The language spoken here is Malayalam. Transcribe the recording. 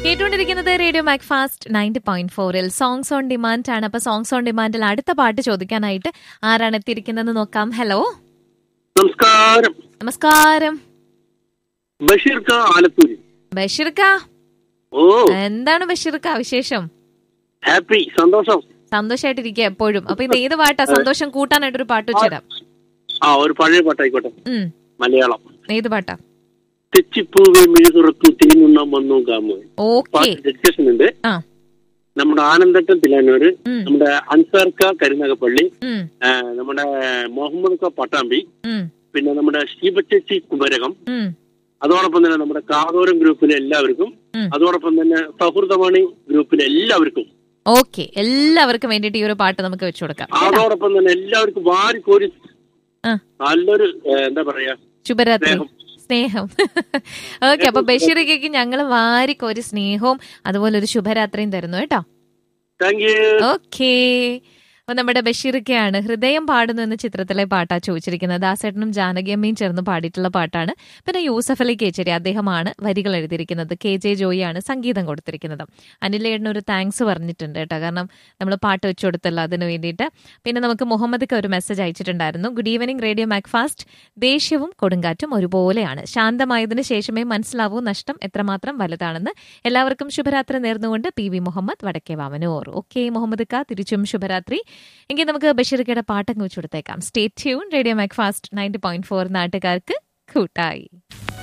കേട്ടുകൊണ്ടിരിക്കുന്നത് radio Macfast ninety point ഫോറിൽ സോങ്സ് ഓൺ ഡിമാൻഡ് ആണ് അപ്പൊ സോങ്സ് ഓൺ ഡിമാൻഡിൽ അടുത്ത പാട്ട് ചോദിക്കാനായിട്ട് ആരാണ് എത്തിയിരിക്കുന്നത് നോക്കാം ഹലോ നമസ്കാരം നമസ്കാരം ബഷീർക്ക ആലത്തൂര് ബഷീർക്ക ഓ എന്താണ് ബഷീർക്ക വിശേഷം ഹാപ്പി സന്തോഷം സന്തോഷമായിട്ടിരിക്കുക എപ്പോഴും അപ്പൊ ഇത് ഏത് പാട്ടാ സന്തോഷം കൂട്ടാനായിട്ടൊരു പാട്ട് വെച്ചിടാം ആ ഒരു പഴയ പാട്ടായിക്കോട്ടെ ഉം മലയാളം ഏത് പാട്ടാ തെച്ചിപ്പൂവെ മിഴുതുറക്കു തിരിമുണ്ണാൻ വന്നു കാമോ ഓക്കെ പാട്ട് ഡെഡിക്കേഷൻ ഉണ്ട് ആ നമ്മുടെ ആനന്ദട്ടൻ തിലാനൂര് ഉം നമ്മുടെ അൻസാർക്ക കരുനാഗപ്പള്ളി ഉം ആ, നമ്മുടെ മുഹമ്മദ് ക പട്ടാമ്പി ഉം പിന്നെ നമ്മുടെ ശിവചേച്ചി കുമരകം ഉം അതോടൊപ്പം തന്നെ നമ്മുടെ കാതോരം ഗ്രൂപ്പിലെ എല്ലാവർക്കും ഉം. അതോടൊപ്പം തന്നെ സൗഹൃദവാണി ഗ്രൂപ്പിലെ എല്ലാവർക്കും ഓക്കെ എല്ലാവർക്കും വേണ്ടിയിട്ട് ഈ ഒരു പാട്ട് നമുക്ക് വെച്ചു കൊടുക്കാം കേട്ടാ? അതോടൊപ്പം തന്നെ എല്ലാവർക്കും വാരിക്കോരി ആ. നല്ലൊരു ഏ, എന്താ പറയാ ശുഭരാത്രി സ്നേഹം. സ്നേഹം ഓക്കെ അപ്പൊ ബഷീറിക്ക് ഞങ്ങൾ വാരിക്കോരി സ്നേഹവും അതുപോലെ ഒരു ശുഭരാത്രിയും തരുന്നു കേട്ടോ താങ്ക് യു ഓക്കേ അപ്പൊ നമ്മുടെ ബഷീറിക്കയാണ് ഹൃദയം പാടുന്നു എന്ന ചിത്രത്തിലെ പാട്ടാ ചോദിച്ചിരിക്കുന്നത് ദാസേട്ടനും ജാനകിയമ്മയും ചേർന്ന് പാടിയിട്ടുള്ള പാട്ടാണ് പിന്നെ യൂസഫ് അലി കേച്ചേരി അദ്ദേഹമാണ് വരികൾ എഴുതിയിരിക്കുന്നത് കെ ജെ ജോയിയാണ് സംഗീതം കൊടുത്തിരിക്കുന്നത് അനിലേട്ടന് ഒരു താങ്ക്സ് പറഞ്ഞിട്ടുണ്ട് കേട്ടോ കാരണം നമ്മൾ പാട്ട് വെച്ചു കൊടുത്തല്ലോ അതിന് വേണ്ടിയിട്ട് പിന്നെ നമുക്ക് മുഹമ്മദ്ക്ക് ഒരു മെസ്സേജ് അയച്ചിട്ടുണ്ടായിരുന്നു ഗുഡ് ഈവനിങ് റേഡിയോ മാക്ഫാസ്റ്റ് ദേഷ്യവും കൊടുങ്കാറ്റും ഒരുപോലെയാണ് ശാന്തമായതിനു ശേഷമേ മനസ്സിലാവൂ നഷ്ടം എത്രമാത്രം വലുതാണെന്ന് എല്ലാവർക്കും ശുഭരാത്രി നേർന്നുകൊണ്ട് പി വി മുഹമ്മദ് വടക്കേ വാമനൂർ ഓക്കെ മുഹമ്മദ് ക തിരിച്ചും ശുഭരാത്രി എങ്കിൽ നമുക്ക് ബഷീർക്കയുടെ പാട്ടങ്ങ് വെച്ച് കൊടുത്തേക്കാം stay tune radio Macfast ninety point four നാട്ടുകാർക്ക് കൂട്ടായി